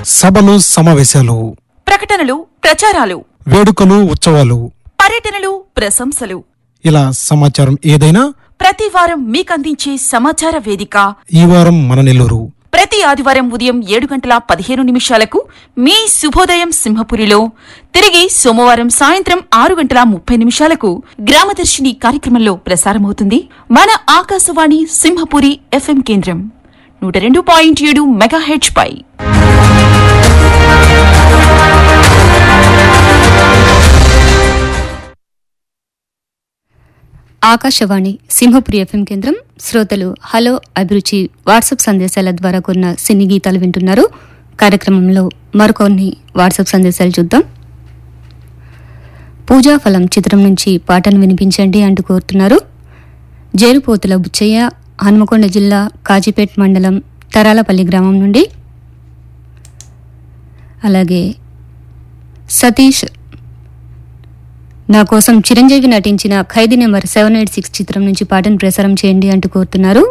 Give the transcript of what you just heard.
సభలు సమావేశాలు ప్రకటనలు ప్రచారాలు వేడుకలు ఉత్సవాలు పర్యటనలు ప్రశంసలు ఇలా సమాచారం ఏదైనా ప్రతి వారం మీకందించే సమాచార వేదిక ఈ వారం మన నెల్లూరు ప్రతి ఆదివారం ఉదయం ఏడు గంటల పదిహేను నిమిషాలకు మీ శుభోదయం సింహపురిలో తిరిగి సోమవారం సాయంత్రం ఆరు గంటల ముప్పై నిమిషాలకు గ్రామదర్శిని కార్యక్రమంలో ప్రసారమవుతుంది మన ఆకాశవాణి సింహపురి ఎఫ్ఎం కేంద్రం నూట రెండు పాయింట్ ఏడు మెగాహెచ్ పై ఆకాశవాణి సింహపురి ఎఫ్ఎం కేంద్రం శ్రోతలు హలో అభిరుచి వాట్సాప్ సందేశాల ద్వారా కొన్న సినీ గీతాలు వింటున్నారు కార్యక్రమంలో మరికొన్ని వాట్సాప్ సందేశాలు చూద్దాం పూజాఫలం చిత్రం నుంచి పాటను వినిపించండి అంటూ కోరుతున్నారు జేరుపోతుల బుచ్చయ్య హనుమకొండ జిల్లా కాజీపేట్ మండలం తరాలపల్లి గ్రామం నుండి అలాగే సతీష్ నా కోసం చిరంజీవి నటించిన Khaidi number seven eight six చిత్రం నుంచి పాటను ప్రసారం చేయండి అంటూ కోరుతున్నారు